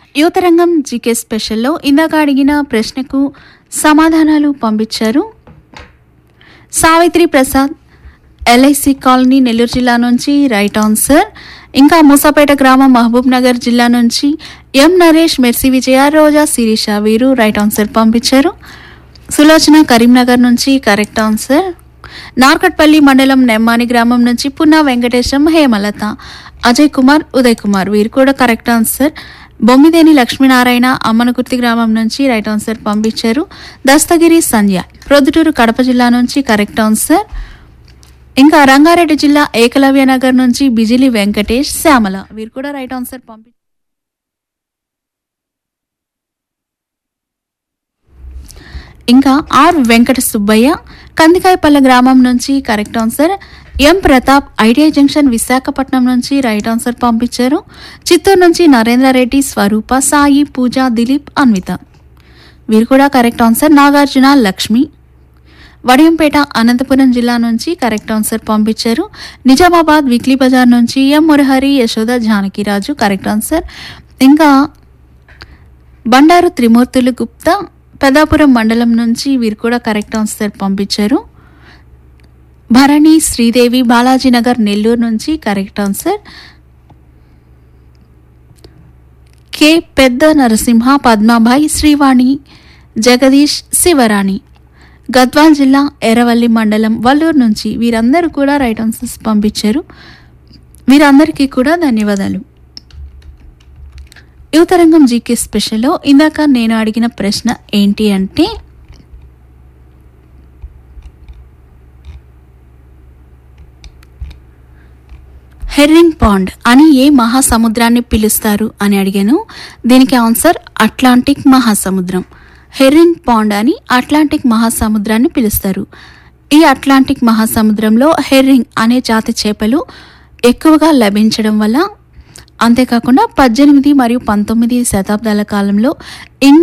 యువతరంగం జీకే స్పెషల్లో ఇందాక అడిగిన ప్రశ్నకు సమాధానాలు పంపించారు సావిత్రి ప్రసాద్ ఎల్ఐసి కాలనీ నెల్లూరు జిల్లా నుంచి రైట్ ఆన్సర్ ఇంకా మూసాపేట గ్రామం మహబూబ్ నగర్ జిల్లా నుంచి ఎం నరేష్ మెర్సి విజయ రోజా శిరీష వీరు రైట్ ఆన్సర్ పంపించారు సులోచన కరీంనగర్ నుంచి కరెక్ట్ ఆన్సర్ నార్కట్పల్లి మండలం నెమ్మాని గ్రామం నుంచి పున్నా వెంకటేశం హేమలత అజయ్ కుమార్ ఉదయ్ కుమార్ వీరు కూడా కరెక్ట్ ఆన్సర్ బొమ్మిదేని లక్ష్మీనారాయణ అమ్మనకుర్తి గ్రామం నుంచి రైట్ ఆన్సర్ పంపించారు దస్తగిరి సంధ్య ప్రొద్దుటూరు కడప జిల్లా నుంచి కరెక్ట్ ఆన్సర్ ఇంకా రంగారెడ్డి జిల్లా ఏకలవ్య నగర్ నుంచి బిజిలి వెంకటేష్ శ్యామల వీరు కూడా రైట్ ఆన్సర్ పంపి ఇంకా ఆర్ వెంకట సుబ్బయ్య కందికాయపల్లె గ్రామం నుంచి correct answer M Pratap ITI junction Visakhapatnam నుంచి రైట్ ఆన్సర్ పంపించారు చిత్తూరు నుంచి నరేంద్ర రెడ్డి స్వరూప సాయి పూజ దిలీప్ అన్విత వీరు కూడా కరెక్ట్ ఆన్సర్ నాగార్జున లక్ష్మి వడియంపేట అనంతపురం జిల్లా నుంచి కరెక్ట్ ఆన్సర్ పంపించారు నిజామాబాద్ వీక్లీ బజార్ నుంచి M Murahari Yashoda Janakiraju correct answer ఇంకా బండారు త్రిమూర్తులు గుప్తా పెదాపురం మండలం నుంచి వీరు కూడా కరెక్ట్ ఆన్సర్ పంపించారు భరణి శ్రీదేవి బాలాజీనగర్ నెల్లూరు నుంచి కరెక్ట్ ఆన్సర్ కె పెద్ద నరసింహ పద్మాబాయి శ్రీవాణి జగదీష్ శివరాణి గద్వాల్ జిల్లా ఎర్రవల్లి మండలం వల్లూరు నుంచి వీరందరూ కూడా రైట్ ఆన్సర్స్ పంపించారు వీరందరికీ కూడా ధన్యవాదాలు యువతరంగం జీకే స్పెషల్లో ఇందాక నేను అడిగిన ప్రశ్న ఏంటి అంటే హెర్రింగ్ పాండ్ అని ఏ మహాసముద్రాన్ని పిలుస్తారు అని అడిగాను దీనికి ఆన్సర్ అట్లాంటిక్ మహాసముద్రం హెర్రింగ్ పాండ్ అని అట్లాంటిక్ మహాసముద్రాన్ని పిలుస్తారు ఈ అట్లాంటిక్ మహాసముద్రంలో హెర్రింగ్ అనే జాతి చేపలు ఎక్కువగా లభించడం వల్ల అంతేకాకుండా పద్దెనిమిది మరియు పంతొమ్మిది శతాబ్దాల కాలంలో ఇంగ్లాండ్